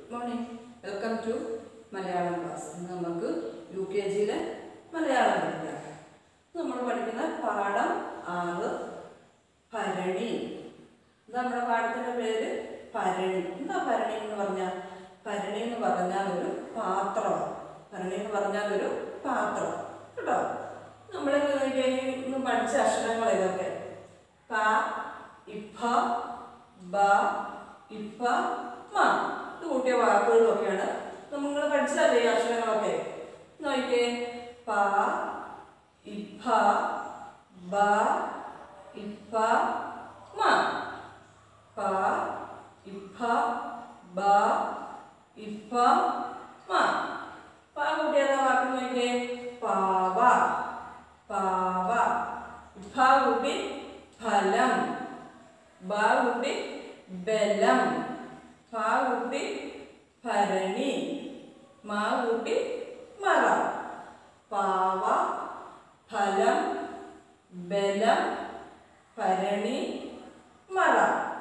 good morning welcome to Malayalam class ഇന്ന് നമുക്ക് U K ജിയിലെ Malayalam പഠിക്കാം ഇന്ന് നമ്മൾ പഠിക്കുന്ന പാഠം ആറ് ഭരണി ഇത് നമ്മുടെ പാഠത്തിൻ്റെ പേര് ഭരണി എന്താ ഭരണി എന്ന് പറഞ്ഞാൽ ഭരണി എന്ന് പറഞ്ഞാൽ ഒരു പാത്രമാണ് ഭരണി എന്ന് പറഞ്ഞാൽ ഒരു പാത്രം കേട്ടോ നമ്മൾ ഇന്ന് പഠിച്ച അക്ഷരങ്ങൾ ഇതൊക്കെ പ ഇഫ ബ ഇപ്പ മ ഇത് കൂട്ടിയ വാക്കുകളൊക്കെയാണ് നിങ്ങൾ പഠിച്ചതല്ലേ ഈ അക്ഷരങ്ങളൊക്കെ നോക്കിയേ പ ഇഫ ബ ഇപ്പ മ പ ഇഫ ബ ഇപ്പ മ പ കൂട്ടിയതാ വാക്ക് നോക്കിയേ പാവ പാവ ഇഫ കൂട്ടി ഫലം ബ കൂട്ടി ബലം ഫ കൂട്ടി ഭരണി മാ കൂട്ടി മറ പാവ ഫലം ബലം ഭരണി മറ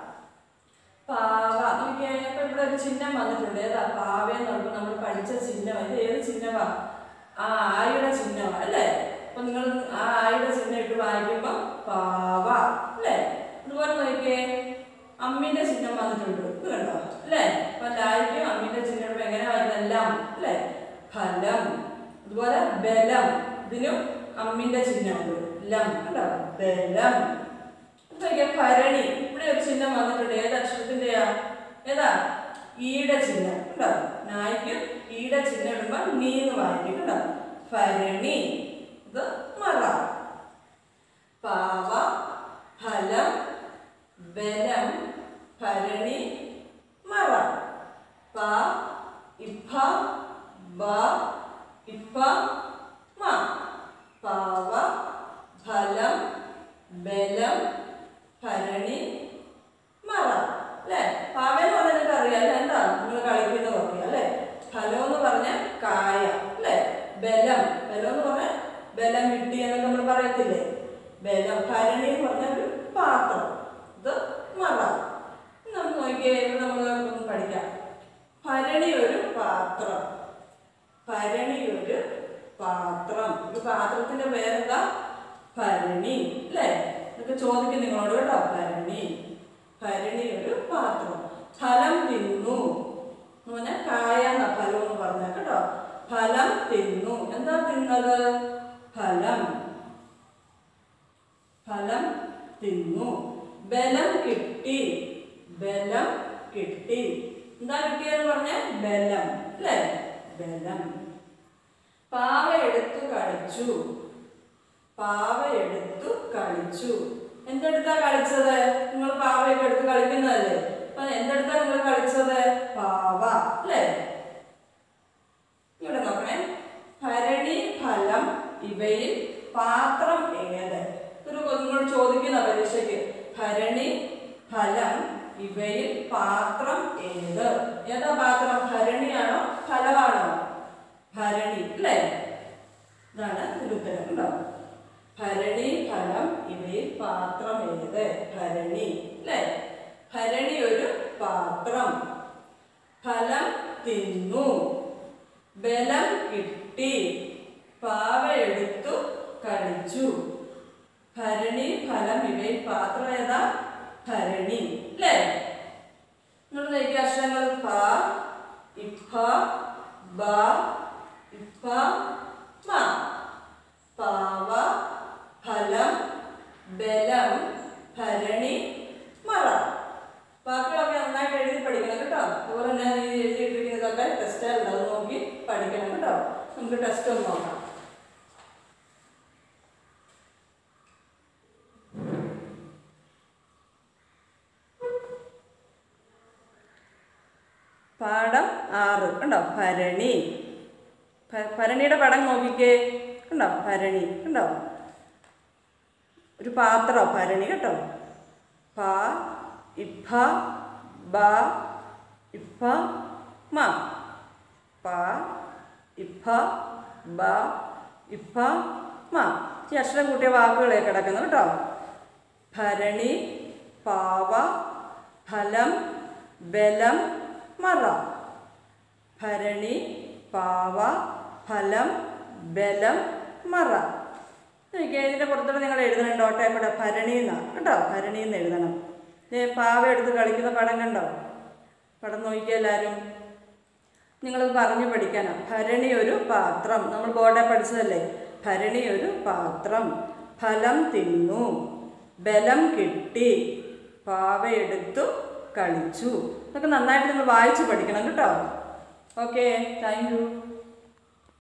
പാവ നോക്കിയേ ഇപ്പൊ ഇവിടെ ഒരു ചിഹ്നം വന്നിട്ടുണ്ട് ഏതാ പാവ എന്ന് പറയുമ്പോൾ നമ്മൾ പഠിച്ച ചിഹ്നം ഇത് ഏത് ചിഹ്നമാ ആ ആയുടെ ചിഹ്നമാ അല്ലേ അപ്പൊ നിങ്ങൾ ആ ആയുടെ ചിഹ്നം ഇട്ട് വായിക്കുമ്പോ പാവ അല്ലേ അതുപോലെ നോക്കിയേ അമ്മിന്റെ ചിഹ്നം വന്നിട്ടുണ്ട് ഇത് കണ്ടോ അല്ലേ അപ്പൊ ലായ്ക്കും അമ്മിന്റെ ചിഹ്നം ഇടുമ്പോ എങ്ങനെ വായിക്കുന്നത് എല്ലാം അല്ലേ ഫലം അതുപോലെ ബലം ഇതിനും അമ്മിന്റെ ചിഹ്നമുണ്ട് ലം കണ്ടോ ബലം ഇതൊക്കെ ഭരണി ഇവിടെ ഒരു ചിഹ്നം വന്നിട്ടുണ്ട് ഏത് അക്ഷരത്തിന്റെയാ ഏതാ ഈയുടെ ചിഹ്നം കണ്ടോ നായ്ക്ക് ഈയുടെ ചിഹ്നം ഇടുമ്പോ നീ എന്ന് വായിക്കും കണ്ടോ ഭരണി ഇത് മറ പാവ ഫലം ബലം ഭരണി മറ പ ഇഫ ബ ഇഫ മ പാവ ഫലം ബലം ഭരണി മറ അല്ലേ പാവെന്ന് പറഞ്ഞാൽ നിങ്ങൾക്ക് അറിയാം അല്ലേ എന്താ നിങ്ങൾ കളിക്കുന്നതൊക്കെ അല്ലേ ഫലം എന്ന് പറഞ്ഞാൽ കായ അല്ലേ ബലം ബലം എന്ന് പറഞ്ഞാൽ ബലം കിട്ടി എന്നൊക്കെ നമ്മൾ പറയത്തില്ലേ ബലം ഭരണി എന്ന് പറഞ്ഞാൽ ഒരു പാത്രം ഇത് മറ ഇനി നമുക്ക് നോക്കിയേ ഇത് നമ്മൾ ഒന്ന് പഠിക്കാം ഭരണി ഒരു പാത്രം ഭരണി ഒരു പാത്രം ഒരു പാത്രത്തിന്റെ പേരെന്താ ഭരണി അല്ലേ ഇതൊക്കെ ചോദിക്കും നിങ്ങളോട് കേട്ടോ ഭരണി ഭരണി ഒരു പാത്രം ഫലം തിന്നു എന്ന് പറഞ്ഞാൽ കായ എന്ന ഫലം എന്ന് പറഞ്ഞാൽ കേട്ടോ ഫലം തിന്നു എന്താ തിന്നത് ഫലം ഫലം തിന്നു ബലം കിട്ടി ബലം കിട്ടി എന്താ കിട്ടിയെന്ന് പറഞ്ഞ ബലം അല്ലേ ബലം പാവ എടുത്തു കളിച്ചു പാവ എടുത്തു കളിച്ചു എന്തെടുത്താ കളിച്ചത് നിങ്ങൾ പാവയൊക്കെ എടുത്ത് കളിക്കുന്നതല്ലേ അപ്പൊ എന്തെടുത്താ നിങ്ങൾ കളിച്ചത് പാവ അല്ലേ ഇവിടെ നോക്കണേ ഭരണി ഫലം ഇവയിൽ പാത്രം ഏത് ഒരു നിങ്ങൾ ചോദിക്കുന്ന പരീക്ഷയ്ക്ക് ഭരണി ഫലം ഇവയിൽ പാത്രം ഏത് ഏതാ പാത്രം ഭരണിയാണോ ഫലമാണോ ഭരണി അല്ലേ ഇതാണ് ഒരു ഉത്തരം ഉണ്ടോ ഭരണി ഫലം ഇവയിൽ പാത്രം ഏത് ഭരണി അല്ലേ ഭരണി ഒരു പാത്രം ഫലം തിന്നു ബലം കിട്ടി പാവ എടുത്തു കളിച്ചു ഭരണി ഫലം ഇവയിൽ പാത്രം ഏതാ ഭരണി അല്ലേ നിങ്ങൾ നോക്കിയ അക്ഷരങ്ങൾ പ ഇഫ ബ ഇഫ മ പാവ ഫലം ബലം ഭരണി മറ വാക്കുകളൊക്കെ നന്നായിട്ട് എഴുതി പഠിക്കണം കേട്ടോ അതുപോലെ തന്നെ ഈ എഴുതിയിട്ടിരിക്കുന്നതൊക്കെ ടെസ്റ്റായിരുന്നു അത് നോക്കി പഠിക്കണം കേട്ടോ നമുക്ക് ടെസ്റ്റ് ഒന്ന് നോക്കാം പാഠം ആറ് കണ്ടോ ഭരണി ഭ- ഭരണിയുടെ പടം നോക്കിക്കേ കണ്ടോ ഭരണി കണ്ടോ ഒരു പാത്രോ ഭരണി കേട്ടോ പ ഇഫ ബ ഇഫ മ പ ഇഫ ബ ഇഫ മ ഈ അക്ഷരം കൂട്ടിയ വാക്കുകളെ കിടക്കുന്നു കേട്ടോ ഭരണി പാവ ഫലം ബലം മറ ഭരണി പാവ ഫലം ബലം മറ നോക്കിയേ ഇതിൻ്റെ പുറത്തോട്ട് നിങ്ങൾ എഴുതണം ഡോട്ടയെ കൂടെ ഭരണി എന്നാണ് കേട്ടോ ഭരണി എന്ന് എഴുതണം ദേ പാവ എടുത്ത് കളിക്കുന്ന പടം കണ്ടോ പടം നോക്കിയാൽ എല്ലാവരും നിങ്ങളത് പറഞ്ഞു പഠിക്കാനാണ് ഭരണി ഒരു പാത്രം നമ്മൾ ബോർഡെ പഠിച്ചതല്ലേ ഭരണി ഒരു പാത്രം ഫലം തിന്നു ബലം കിട്ടി പാവ എടുത്തു കളിച്ചു ഇതൊക്കെ നന്നായിട്ട് നിങ്ങൾ വായിച്ച് പഠിക്കണം കേട്ടോ ഓക്കെ താങ്ക് യു